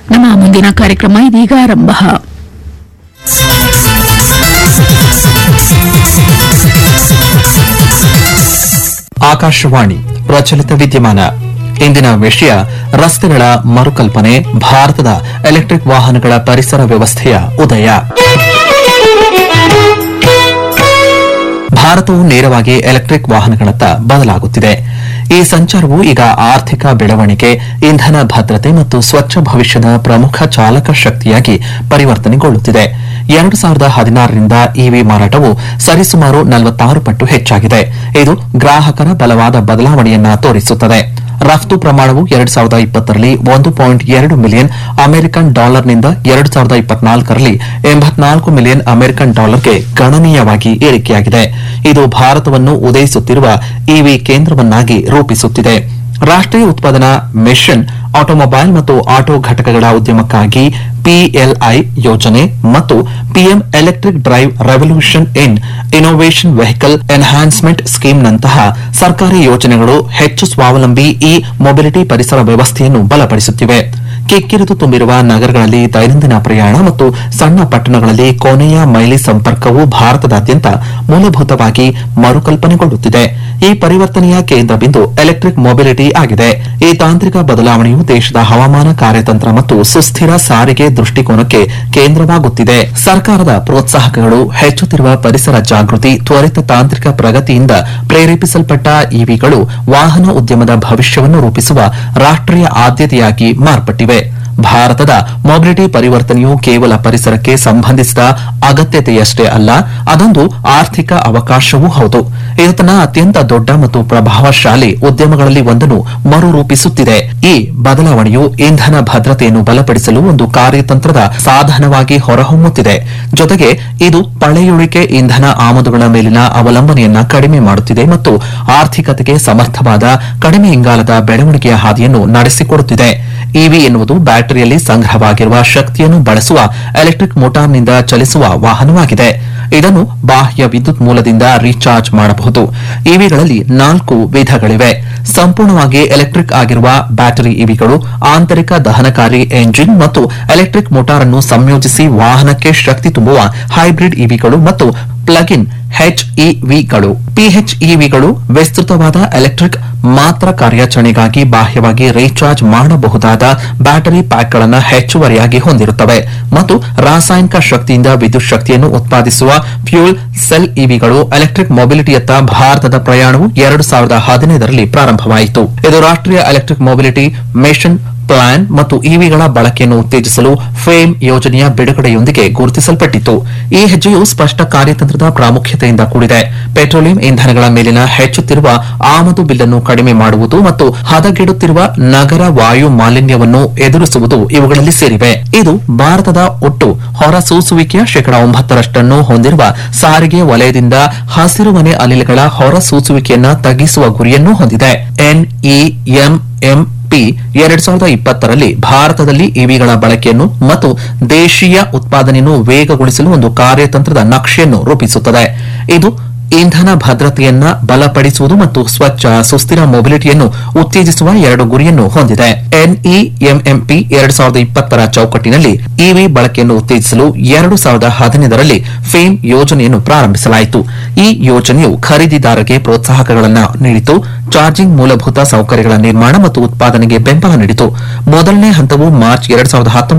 ನಮ್ಮ ಮುಂದಿನ ಕಾರ್ಯಕ್ರಮ ಇದೀಗ ಆರಂಭ ಆಕಾಶವಾಣಿ ಪ್ರಚಲಿತ ವಿದ್ಯಮಾನ ಇಂದಿನ ವಿಷಯ ರಸ್ತೆಗಳ ಮರುಕಲ್ಪನೆ ಭಾರತದ ಎಲೆಕ್ಟ್ರಿಕ್ ವಾಹನಗಳ ಪರಿಸರ ವ್ಯವಸ್ಥೆಯ ಉದಯ ಭಾರತವು ನೇರವಾಗಿ ಎಲೆಕ್ಟ್ರಿಕ್ ವಾಹನಗಳತ್ತ ಬದಲಾಗುತ್ತಿದೆ ಈ ಸಂಚಾರವು ಈಗ ಆರ್ಥಿಕ ಬೆಳವಣಿಗೆ ಇಂಧನ ಭದ್ರತೆ ಮತ್ತು ಸ್ವಚ್ಛ ಭವಿಷ್ಯದ ಪ್ರಮುಖ ಚಾಲಕ ಶಕ್ತಿಯಾಗಿ ಪರಿವರ್ತನೆಗೊಳ್ಳುತ್ತಿದೆ ಎರಡು ಸಾವಿರದ ಹದಿನಾರರಿಂದ ಇವಿ ಮಾರಾಟವು ಸರಿಸುಮಾರು ನಲವತ್ತಾರು ಪಟ್ಟು ಹೆಚ್ಚಾಗಿದೆ ಇದು ಗ್ರಾಹಕರ ಬಲವಾದ ಬದಲಾವಣೆಯನ್ನ ತೋರಿಸುತ್ತದೆ ರಫ್ತು ಪ್ರಮಾಣವು ಎರಡು ಸಾವಿರದ ಇಪ್ಪತ್ತರಲ್ಲಿ ಒಂದು ಪಾಯಿಂಟ್ ಎರಡು ಮಿಲಿಯನ್ ಅಮೆರಿಕನ್ ಡಾಲರ್ನಿಂದ ಎರಡು ಸಾವಿರದ ಇಪ್ಪತ್ನಾಲ್ಕರಲ್ಲಿ ಎಂಬತ್ನಾಲ್ಕು ಮಿಲಿಯನ್ ಅಮೆರಿಕನ್ ಡಾಲರ್ಗೆ ಗಣನೀಯವಾಗಿ ಏರಿಕೆಯಾಗಿದೆ ಇದು ಭಾರತವನ್ನು ಉದಯಿಸುತ್ತಿರುವ ಇವಿ ಕೇಂದ್ರವನ್ನಾಗಿ ರೂಪಿಸುತ್ತಿದೆ ರಾಷ್ಟೀಯ ಉತ್ಪಾದನಾ ಮಿಷನ್ ಆಟೋಮೊಬೈಲ್ ಮತ್ತು ಆಟೋ ಘಟಕಗಳ ಉದ್ಯಮಕ್ಕಾಗಿ ಪಿಎಲ್ಐ ಯೋಜನೆ ಮತ್ತು PM electric drive revolution in innovation vehicle enhancement ಸ್ಕೀಮ್ನಂತಹ ಸರ್ಕಾರಿ ಯೋಜನೆಗಳು ಹೆಚ್ಚು ಸ್ವಾವಲಂಬಿ ಇ ಮೊಬಿಲಿಟಿ ಪರಿಸರ ವ್ಯವಸ್ಥೆಯನ್ನು ಬಲಪಡಿಸುತ್ತಿವೆ ಕಿಕ್ಕಿರಿದು ತುಂಬಿರುವ ನಗರಗಳಲ್ಲಿ ದೈನಂದಿನ ಪ್ರಯಾಣ ಮತ್ತು ಸಣ್ಣ ಪಟ್ಟಣಗಳಲ್ಲಿ ಕೊನೆಯ ಮೈಲಿ ಸಂಪರ್ಕವು ಭಾರತದಾದ್ಯಂತ ಮೂಲಭೂತವಾಗಿ ಮರುಕಲ್ಪನೆಗೊಳ್ಳುತ್ತಿದೆ ಈ ಪರಿವರ್ತನೆಯ ಕೇಂದ್ರ ಬಿಂದು ಎಲೆಕ್ಟ್ರಿಕ್ ಮೊಬಿಲಿಟಿ ಆಗಿದೆ ಈ ತಾಂತ್ರಿಕ ಬದಲಾವಣೆಯು ದೇಶದ ಹವಾಮಾನ ಕಾರ್ಯತಂತ್ರ ಮತ್ತು ಸುಸ್ಥಿರ ಸಾರಿಗೆ ದೃಷ್ಟಿಕೋನಕ್ಕೆ ಕೇಂದ್ರವಾಗುತ್ತಿದೆ ಸರ್ಕಾರದ ಪ್ರೋತ್ಸಾಹಕಗಳು ಹೆಚ್ಚುತ್ತಿರುವ ಪರಿಸರ ಜಾಗೃತಿ ತ್ವರಿತ ತಾಂತ್ರಿಕ ಪ್ರಗತಿಯಿಂದ ಪ್ರೇರೇಪಿಸಲ್ಪಟ್ಟ ಇವಿಗಳು ವಾಹನ ಉದ್ಯಮದ ಭವಿಷ್ಯವನ್ನು ರೂಪಿಸುವ ರಾಷ್ಟೀಯ ಆದ್ಯತೆಯಾಗಿ ಮಾರ್ಪಟ್ಟಿವೆ ಭಾರತದ ಮೊಬಿಲಿಟಿ ಪರಿವರ್ತನೆಯು ಕೇವಲ ಪರಿಸರಕ್ಕೆ ಸಂಬಂಧಿಸಿದ ಅಗತ್ಯತೆಯಷ್ಟೇ ಅಲ್ಲ ಅದೊಂದು ಆರ್ಥಿಕ ಅವಕಾಶವೂ ಹೌದು ಇದು ತನ್ನ ಅತ್ಯಂತ ದೊಡ್ಡ ಮತ್ತು ಪ್ರಭಾವಶಾಲಿ ಉದ್ಯಮಗಳಲ್ಲಿ ಒಂದನ್ನು ಮರುರೂಪಿಸುತ್ತಿದೆ ಈ ಬದಲಾವಣೆಯು ಇಂಧನ ಭದ್ರತೆಯನ್ನು ಬಲಪಡಿಸಲು ಒಂದು ಕಾರ್ಯತಂತ್ರದ ಸಾಧನವಾಗಿ ಹೊರಹೊಮ್ಮುತ್ತಿದೆ ಜೊತೆಗೆ ಇದು ಪಳೆಯುಳಿಕೆ ಇಂಧನ ಆಮದುಗಳ ಮೇಲಿನ ಅವಲಂಬನೆಯನ್ನ ಕಡಿಮೆ ಮಾಡುತ್ತಿದೆ ಮತ್ತು ಆರ್ಥಿಕತೆಗೆ ಸಮರ್ಥವಾದ ಕಡಿಮೆ ಇಂಗಾಲದ ಬೆಳವಣಿಗೆಯ ಹಾದಿಯನ್ನು ನಡೆಸಿಕೊಡುತ್ತಿದೆ ಇವಿ ಎನ್ನುವುದು ಬ್ಯಾಟರಿಯಲ್ಲಿ ಸಂಗ್ರಹವಾಗಿರುವ ಶಕ್ತಿಯನ್ನು ಬಳಸುವ ಎಲೆಕ್ಟ್ರಿಕ್ ಮೋಟಾರ್ನಿಂದ ಚಲಿಸುವ ವಾಹನವಾಗಿದೆ ಇದನ್ನು ಬಾಹ್ಯ ವಿದ್ಯುತ್ ಮೂಲದಿಂದ ರೀಚಾರ್ಜ್ ಮಾಡಬಹುದು ಇವಿಗಳಲ್ಲಿ ನಾಲ್ಕು ವಿಧಗಳಿವೆ ಸಂಪೂರ್ಣವಾಗಿ ಎಲೆಕ್ಟ್ರಿಕ್ ಆಗಿರುವ ಬ್ಯಾಟರಿ ಇವಿಗಳು ಆಂತರಿಕ ದಹನಕಾರಿ ಎಂಜಿನ್ ಮತ್ತು ಎಲೆಕ್ಟ್ರಿಕ್ ಮೋಟಾರ್ ಅನ್ನು ಸಂಯೋಜಿಸಿ ವಾಹನಕ್ಕೆ ಶಕ್ತಿ ತುಂಬುವ ಹೈಬ್ರಿಡ್ ಇವಿಗಳು ಮತ್ತು ಪ್ಲಗ್ ಇನ್ ಹೆಚ್ಇವಿಗಳು ಪಿಎಚ್ಇವಿಗಳು ವಿಸ್ತೃತವಾದ ಎಲೆಕ್ಟ್ರಿಕ್ ಮಾತ್ರ ಕಾರ್ಯಾಚರಣೆಗಾಗಿ ಬಾಹ್ಯವಾಗಿ ರೀಚಾರ್ಜ್ ಮಾಡಬಹುದಾದ ಬ್ಯಾಟರಿ ಪ್ಯಾಕ್ಗಳನ್ನು ಹೆಚ್ಚುವರಿಯಾಗಿ ಹೊಂದಿರುತ್ತವೆ ಮತ್ತು ರಾಸಾಯನಿಕ ಶಕ್ತಿಯಿಂದ ವಿದ್ಯುತ್ ಶಕ್ತಿಯನ್ನು ಉತ್ಪಾದಿಸುವ ಫ್ಯೂಲ್ ಸೆಲ್ ಇವಿಗಳು ಎಲೆಕ್ಟ್ರಿಕ್ ಮೊಬಿಲಿಟಿಯತ್ತ ಭಾರತದ ಪ್ರಯಾಣವು ಎರಡು ಸಾವಿರದ ಹದಿನೈದರಲ್ಲಿ ಪ್ರಾರಂಭವಾಯಿತು ಇದು ರಾಷ್ಟೀಯ ಎಲೆಕ್ಟ್ರಿಕ್ ಮೊಬಿಲಿಟಿ ಮಿಷನ್ ಪ್ಲಾನ್ ಮತ್ತು ಇವಿಗಳ ಬಳಕೆಯನ್ನು ಉತ್ತೇಜಿಸಲು ಫೇಮ್ ಯೋಜನೆಯ ಬಿಡುಗಡೆಯೊಂದಿಗೆ ಗುರುತಿಸಲ್ಪಟ್ಟಿತ್ತು ಈ ಹೆಜ್ಜೆಯು ಸ್ಪಷ್ಟ ಕಾರ್ಯತಂತ್ರದ ಪ್ರಾಮುಖ್ಯತೆಯಿಂದ ಕೂಡಿದೆ ಪೆಟ್ರೋಲಿಯಂ ಇಂಧನಗಳ ಮೇಲಿನ ಹೆಚ್ಚುತ್ತಿರುವ ಆಮದು ಬಿಲ್ಲನ್ನು ಕಡಿಮೆ ಮಾಡುವುದು ಮತ್ತು ಹದಗೆಡುತ್ತಿರುವ ನಗರ ವಾಯು ಮಾಲಿನ್ಯವನ್ನು ಎದುರಿಸುವುದು ಇವುಗಳಲ್ಲಿ ಸೇರಿವೆ ಇದು ಭಾರತದ ಒಟ್ಟು ಹೊರಸೂಸುವಿಕೆಯ ಶೇಕಡಾ ಒಂಬತ್ತರಷ್ಟನ್ನು ಹೊಂದಿರುವ ಸಾರಿಗೆ ವಲಯದಿಂದ ಹಸಿರುಮನೆ ಅನಿಲಗಳ ಹೊರಸೂಸುವಿಕೆಯನ್ನ ತಗ್ಗಿಸುವ ಗುರಿಯನ್ನು ಹೊಂದಿದೆ ಎನ್ಇಎಂಎಂ ಪಿ ಎರಡ್ ಸಾವಿರದ ಇಪ್ಪತ್ತರಲ್ಲಿ ಭಾರತದಲ್ಲಿ ಇವಿಗಳ ಬಳಕೆಯನ್ನು ಮತ್ತು ದೇಶೀಯ ಉತ್ಪಾದನೆಯನ್ನು ವೇಗಗೊಳಿಸಲು ಒಂದು ಕಾರ್ಯತಂತ್ರದ ನಕ್ಷೆಯನ್ನು ರೂಪಿಸುತ್ತದೆ ಇದು ಇಂಧನ ಭದ್ರತೆಯನ್ನ ಬಲಪಡಿಸುವುದು ಮತ್ತು ಸ್ವಚ್ಛ ಸುಸ್ಥಿರ ಮೊಬಿಲಿಟಿಯನ್ನು ಉತ್ತೇಜಿಸುವ ಎರಡು ಗುರಿಯನ್ನು ಹೊಂದಿದೆ ಎನ್ಇಎಂಎಂಪಿ ಎರಡ್ ಸಾವಿರದ ಇಪ್ಪತ್ತರ ಚೌಕಟ್ಟಿನಲ್ಲಿ ಇವಿ ಬಳಕೆಯನ್ನು ಉತ್ತೇಜಿಸಲು ಎರಡು ಸಾವಿರದ ಹದಿನೈದರಲ್ಲಿ ಫೇಮ್ ಯೋಜನೆಯನ್ನು ಪ್ರಾರಂಭಿಸಲಾಯಿತು ಈ ಯೋಜನೆಯು ಖರೀದಿದಾರರಿಗೆ ಪ್ರೋತ್ಸಾಹಕಗಳನ್ನು ನೀಡಿತು ಚಾರ್ಜಿಂಗ್ ಮೂಲಭೂತ ಸೌಕರ್ಯಗಳ ನಿರ್ಮಾಣ ಮತ್ತು ಉತ್ಪಾದನೆಗೆ ಬೆಂಬಲ ನೀಡಿತು ಮೊದಲನೇ ಹಂತವು ಮಾರ್ಚ್ ಎರಡ್ ಸಾವಿರದ